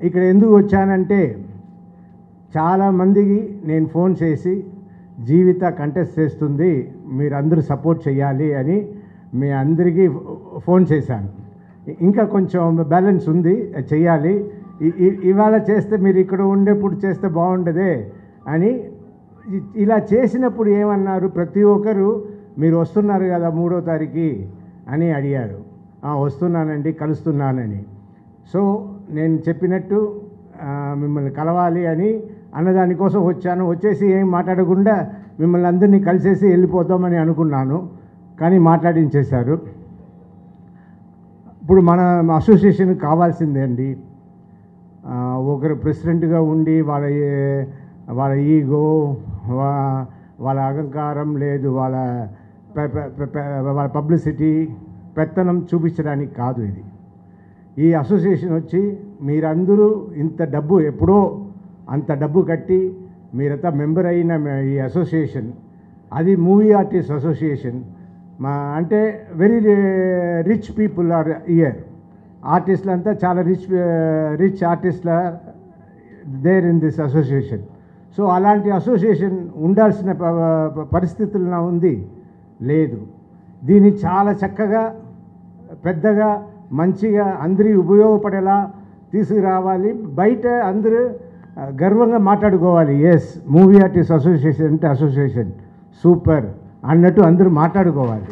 ఇక్కడ ఎందుకు వచ్చానంటే చాలామందికి నేను ఫోన్ చేసి జీవిత కంటెస్ట్ చేస్తుంది మీరందరూ సపోర్ట్ చేయాలి అని మీ అందరికీ ఫోన్ చేశాను ఇంకా కొంచెం బ్యాలెన్స్ ఉంది అది చెయ్యాలి ఇ- ఇ- ఇవాళ చేస్తే మీరు ఇక్కడ ఉండేప్పుడు చేస్తే బాగుండదే అని ఇ- ఇలా చేసినప్పుడు ఏమన్నారు ప్రతి ఒక్కరు మీరు వస్తున్నారు కదా మూడో తారీఖు అని అడిగారు "ఆ, వస్తున్నానండి కలుస్తున్నానని సో నేను చెప్పినట్టు ఆ, మిమ్మల్ని కలవాలి అని అన్నదానికోసం వచ్చాను వచ్చేసి ఏం మాట్లాడకుండా మిమ్మల్ని అందరినీ కలిసేసి వెళ్ళిపోతామని అనుకున్నాను కానీ మాట్లాడించేశారు ఇప్పుడు మన అసోసియేషన్ కావాల్సిందే అండి ఆ, ఒకరు ప్రెసిడెంట్గా ఉండి వాళ్ళ ఏ- వాళ్ళ ఈగో వా- వాళ్ళ అహంకారం లేదు వాళ్ళ పె- పె- పె- పె- వాళ్ళ పబ్లిసిటీ పెత్తనం చూపించడానికి కాదు ఇది ఈ అసోసియేషన్ వచ్చి మీరందరూ ఇంత డబ్బు ఎప్పుడో అంత డబ్బు కట్టి మీరంతా మెంబర్ అయిన మ- ఈ అసోసియేషన్ అది మూవీ ఆర్టిస్ట్ అసోసియేషన్ మా అంటే very rich people are here ఆర్టిస్టులు అంతా చాలా రిచ్ రిచ్ ఆర్టిస్ట్ల there in this association so అలాంటి అసోసియేషన్ ఉండాల్సిన ప- ప- పరిస్థితులు నా ఉంది లేదు దీన్ని చాలా చక్కగా పెద్దగా మంచిగా అందరి ఉపయోగపడేలా తీసుకురావాలి బయట అందరూ ఆ, గర్వంగా మాట్లాడుకోవాలి ఎస్ మూవీ ఆర్టిస్ట్ అసోసియేషన్ అంటే అసోసియేషన్ సూపర్ అన్నట్టు అందరూ మాట్లాడుకోవాలి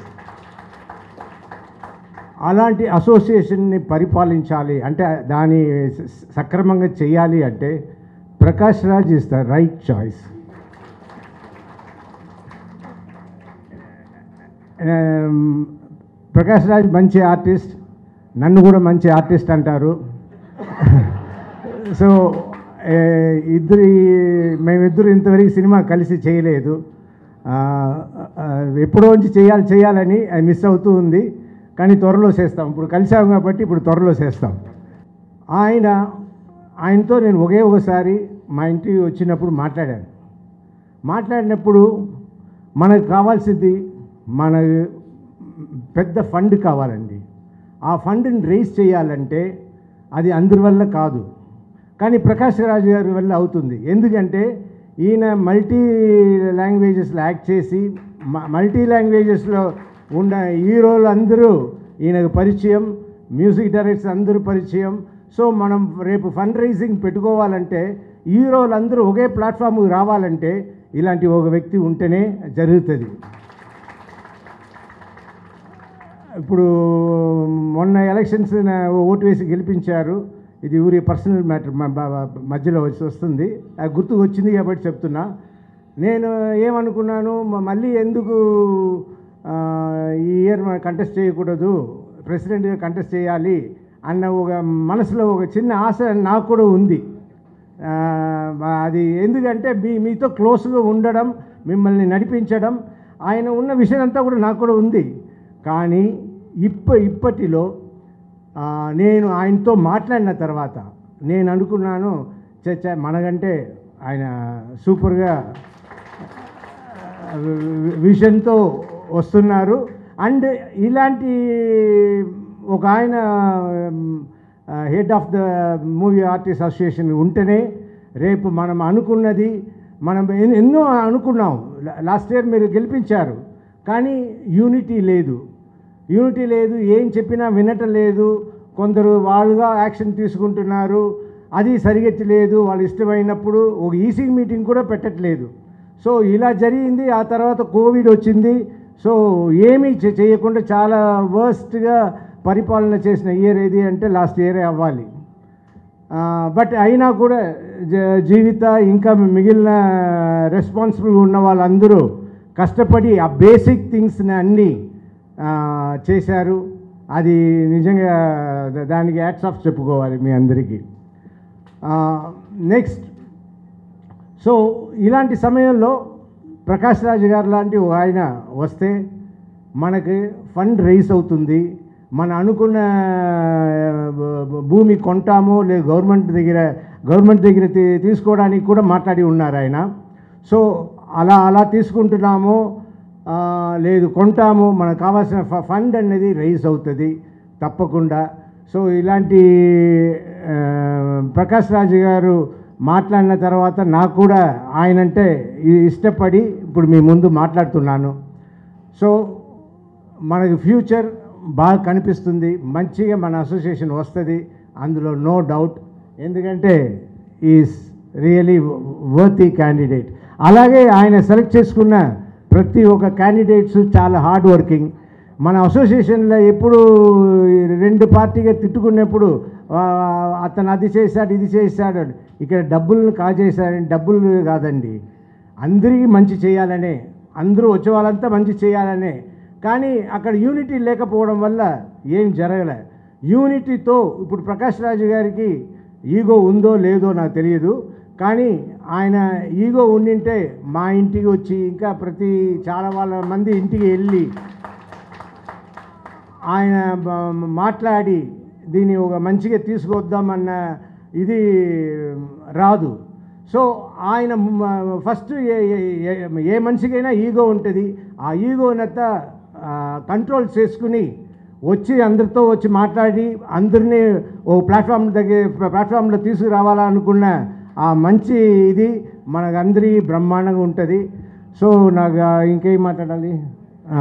అలాంటి అసోసియేషన్ని పరిపాలించాలి అంటే దాని స- సక్రమంగా చేయాలి అంటే Prakash Raj is the right choice Prakash Raj మంచి ఆర్టిస్ట్ నన్ను కూడా మంచి ఆర్టిస్ట్ అంటారు సో ఏ, ఇద్దరి మేమిద్దరు ఇంతవరకు సినిమా కలిసి చేయలేదు ఆ, ఆ, ఎప్పుడో నుంచి చేయాలి చేయాలని అది మిస్ అవుతూ ఉంది కానీ త్వరలో చేస్తాం ఇప్పుడు కలిసాం కాబట్టి ఇప్పుడు త్వరలో చేస్తాం ఆయన ఆయనతో నేను ఒకే ఒకసారి మా ఇంటికి వచ్చినప్పుడు మాట్లాడాను మాట్లాడినప్పుడు మనకు కావాల్సింది మన పెద్ద ఫండ్ కావాలండి ఆ ఫండ్ని రేస్ చేయాలంటే అది అందరి వల్ల కాదు కానీ ప్రకాష్ రాజు గారి వల్ల అవుతుంది ఎందుకంటే ఈయన మల్టీ లాంగ్వేజెస్లో యాక్ట్ చేసి మ- మల్టీ లాంగ్వేజెస్లో ఉన్న హీరోలు అందరూ ఈయనకు పరిచయం మ్యూజిక్ డైరెక్టర్స్ అందరూ పరిచయం సో మనం రేపు ఫండ్ రైజింగ్ పెట్టుకోవాలంటే హీరోలు అందరూ ఒకే ప్లాట్ఫామ్కి రావాలంటే ఇలాంటి ఒక వ్యక్తి ఉంటేనే జరుగుతుంది ఇప్పుడు మొన్న ఎలక్షన్స్ నా- ఓటు వేసి గెలిపించారు ఇది ఊరి పర్సనల్ మ్యాటర్ మధ్యలో వచ్చి వస్తుంది అది గుర్తుకు వచ్చింది కాబట్టి చెప్తున్నా నేను ఏమనుకున్నాను మ- మళ్ళీ ఎందుకు ఆ, ఈ ఇయర్ కంటెస్ట్ చేయకూడదు ప్రెసిడెంట్గా కంటెస్ట్ చేయాలి అన్న ఒక మనసులో ఒక చిన్న ఆశ నాకు కూడా ఉంది ఆ, అది ఎందుకంటే మీ మీతో క్లోజ్గా ఉండడం మిమ్మల్ని నడిపించడం ఆయన ఉన్న విషయం అంతా కూడా నాకు కూడా ఉంది కానీ ఇప్ప ఇప్పటిలో ఆ, నేను ఆయనతో మాట్లాడిన తర్వాత నేను అనుకున్నాను చచ్చా మనకంటే ఆయన సూపర్గా విజన్తో వస్తున్నారు అండ్ ఇలాంటి ఒక ఆయన head of the movie artist association ఉంటేనే రేపు మనం అనుకున్నది మనం ఎన్- ఎన్నో అనుకున్నాం లాస్ట్ ఇయర్ మీరు గెలిపించారు కానీ యూనిటీ లేదు యూనిటీ లేదు ఏం చెప్పినా వినటం లేదు కొందరు వాళ్ళుగా యాక్షన్ తీసుకుంటున్నారు అది సరిగెత్తలేదు వాళ్ళు ఇష్టమైనప్పుడు ఒక ఈసీ మీటింగ్ కూడా పెట్టట్లేదు సో ఇలా జరిగింది ఆ తర్వాత కోవిడ్ వచ్చింది సో ఏమీ చే- చేయకుండా చాలా వర్స్ట్గా పరిపాలన చేసిన ఇయర్ ఏది అంటే లాస్ట్ ఇయరే అవ్వాలి బట్ అయినా కూడా జ- జీవిత ఇంకా మిగిలిన రెస్పాన్సిబుల్ ఉన్న వాళ్ళందరూ కష్టపడి ఆ బేసిక్ థింగ్స్ని అన్నీ ఆ, చేశారు అది నిజంగా ద- దానికి యాడ్స్ ఆఫ్ చెప్పుకోవాలి మీ అందరికీ నెక్స్ట్ సో ఇలాంటి సమయంలో ప్రకాష్ రాజు గారు లాంటి ఒక ఆయన వస్తే మనకి ఫండ్ రైస్ అవుతుంది మన అనుకున్న భూ- భూ- భూమి కొంటామో లేదు గవర్నమెంట్ దగ్గర గవర్నమెంట్ దగ్గర తీ- తీసుకోవడానికి కూడా మాట్లాడి ఉన్నారు ఆయన సో అలా అలా తీసుకుంటున్నాము ఆ, లేదు కొంటాము మనకు కావాల్సిన ఫ- ఫండ్ అనేది రైజ్ అవుతుంది తప్పకుండా సో ఇలాంటి ఆ, ప్రకాష్ రాజు గారు మాట్లాడిన తర్వాత నాకు కూడా ఆయనంటే ఇ- ఇష్టపడి ఇప్పుడు మీ ముందు మాట్లాడుతున్నాను సో మనకి ఫ్యూచర్ బాగా కనిపిస్తుంది మంచిగా మన అసోసియేషన్ వస్తుంది అందులో నో డౌట్ ఎందుకంటే ఈజ్ రియలీ వర్తీ క్యాండిడేట్ అలాగే ఆయన సెలెక్ట్ చేసుకున్న ప్రతి ఒక్క క్యాండిడేట్స్ చాలా హార్డ్ వర్కింగ్ మన అసోసియేషన్లో ఎప్పుడు ఈ రెండు పార్టీగా తిట్టుకున్నప్పుడు ఆ, అతను అది చేశాడు ఇది చేశాడు అని. ఇక్కడ డబ్బులను కాజేశాడని డబ్బులు కాదండి అందరికీ మంచి చేయాలనే అందరూ వచ్చే వాళ్ళంతా మంచి చేయాలనే కానీ అక్కడ యూనిటీ లేకపోవడం వల్ల ఏం జరగలే యూనిటీతో ఇప్పుడు ప్రకాష్ రాజు గారికి ఈగో ఉందో లేదో నాకు తెలియదు కానీ ఆయన ఈగో ఉండింటే మా ఇంటికి వచ్చి ఇంకా ప్రతి చాలా వాళ్ళ మంది ఇంటికి వెళ్ళి ఆయన బ- మాట్లాడి దీన్ని ఒక మంచిగా తీసుకొద్దామన్న ఇది రాదు సో ఆయన మ- ఫస్ట్ ఏ ఏ- ఏ- ఏ మనిషికైనా ఈగో ఉంటుంది ఆ ఈగోనంతా కంట్రోల్ చేసుకుని వచ్చి అందరితో వచ్చి మాట్లాడి అందరినీ ఓ ప్లాట్ఫామ్ దగ్గర ప్లాట్ఫామ్లో తీసుకురావాలా అనుకున్న ఆ మంచి ఇది మనకందరి బ్రహ్మాండంగా ఉంటుంది సో నాకు ఆ, ఇంకేం మాట్లాడాలి ఆ,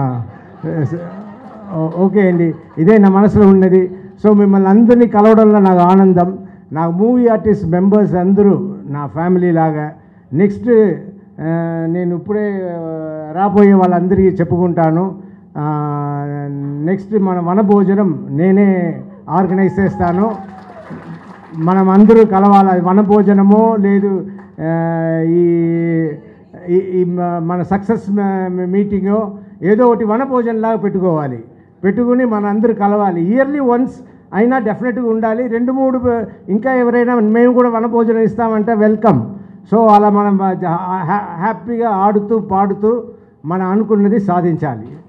ఓ- ఓకే అండి ఇదే నా మనసులో ఉన్నది సో మిమ్మల్ని అందరినీ కలవడంలో నాకు ఆనందం నా మూవీ ఆర్టిస్ట్ మెంబర్స్ అందరూ నా ఫ్యామిలీ లాగా నెక్స్ట్ ఆ, నేను ఇప్పుడే ఆ, రాబోయే వాళ్ళందరికీ చెప్పుకుంటాను ఆ, నెక్స్ట్ మన వనభోజనం నేనే ఆర్గనైజ్ చేస్తాను మనం అందరూ కలవాలి అది వనభోజనమో లేదు ఆ, ఈ ఈ- ఈ మ- మన సక్సెస్ మీటింగో ఏదో ఒకటి వనభోజనంలాగా పెట్టుకోవాలి పెట్టుకుని మన అందరూ కలవాలి ఇయర్లీ వన్స్ అయినా డెఫినెట్గా ఉండాలి రెండు మూడు ప- ఇంకా ఎవరైనా మేము కూడా వనభోజనం ఇస్తామంటే వెల్కమ్ సో అలా మనం హ్యా- హ్యాపీగా ఆడుతూ పాడుతూ మనం అనుకున్నది సాధించాలి